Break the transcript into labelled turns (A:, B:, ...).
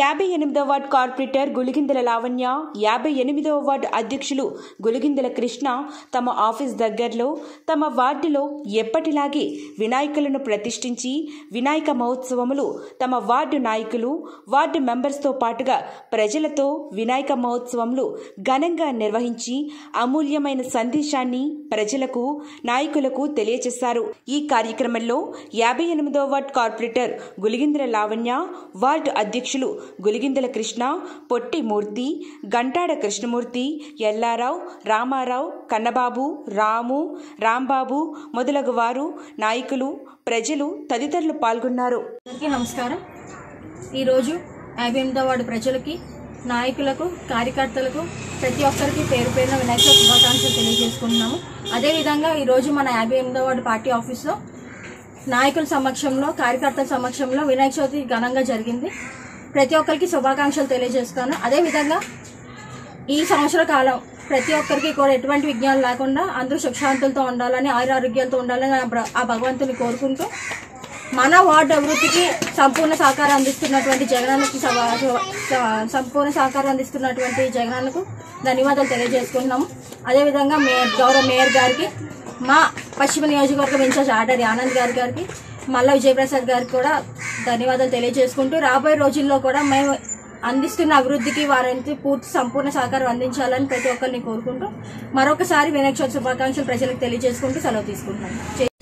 A: యాభై ఎనిమిదవ ward corporator Guligindala Lavanya యాభై ఎనిమిదవ వార్డు అధ్యక్షులు గులిగిందల కృష్ణ తమ ఆఫీస్ దగ్గరలో తమ వార్డులో ఎప్పటిలాగే వినాయకులను ప్రతిష్ఠించి వినాయక మహోత్సవములు తమ వార్డు నాయకులు వార్డు మెంబర్స్తో పాటుగా ప్రజలతో వినాయక మహోత్సవములు ఘనంగా నిర్వహించి అమూల్యమైన సందేశాన్ని ప్రజలకు నాయకులకు తెలియజేశారు ఈ కార్యక్రమంలో యాభై ఎనిమిదవ ward corporator Guligindala Lavanya ward అధ్యక్షులు గులిగిందల కృష్ణ పొట్టి మూర్తి గంటాడ కృష్ణమూర్తి ఎల్లారావు రామారావు కన్నబాబు రాము రాంబాబు మొదలగు వారు నాయకులు ప్రజలు తదితరులు పాల్గొన్నారు
B: అందరికీ నమస్కారం ఈరోజు యాభై ఎనిమిదో వార్డు ప్రజలకి నాయకులకు కార్యకర్తలకు ప్రతి ఒక్కరికి పేరు పేరున వినాయక చవితి శుభాకాంక్షలు తెలియజేసుకుంటున్నాము అదేవిధంగా ఈరోజు మన యాభై ఎనిమిదో వార్డు పార్టీ ఆఫీస్లో నాయకుల సమక్షంలో కార్యకర్తల సమక్షంలో వినాయక చవితి ఘనంగా జరిగింది ప్రతి ఒక్కరికి శుభాకాంక్షలు తెలియజేస్తాను అదేవిధంగా ఈ సంవత్సర కాలం ప్రతి ఒక్కరికి కూడా ఎటువంటి విజ్ఞానం లేకుండా అందరూ సుఖశాంతులతో ఉండాలని ఆయురారోగ్యాలతో ఉండాలని ఆ బ్ర- ఆ భగవంతుని కోరుకుంటూ మన వార్డు అభివృద్ధికి సంపూర్ణ సహకారం అందిస్తున్నటువంటి జగనానికి సభ- స- సంపూర్ణ సహకారం అందిస్తున్నటువంటి జగనానికి ధన్యవాదాలు తెలియజేసుకుంటున్నాము అదేవిధంగా మేయర్ గౌరవ మేయర్ గారికి మా పశ్చిమ నియోజకవర్గం ఇన్ఛార్జ్ ఆర్డర్ ఆనంద్ గారి గారికి మల్ల విజయప్రసాద్ గారికి కూడా ధన్యవాదాలు తెలియజేసుకుంటూ రాబోయే రోజుల్లో కూడా మేము అందిస్తున్న అభివృద్ధికి వారంతా పూర్తి సంపూర్ణ సహకారం అందించాలని ప్రతి ఒక్కరిని కోరుకుంటూ మరొకసారి వినాయక చవితి శుభాకాంక్షలు ప్రజలకు తెలియజేసుకుంటూ సెలవు తీసుకుంటున్నాను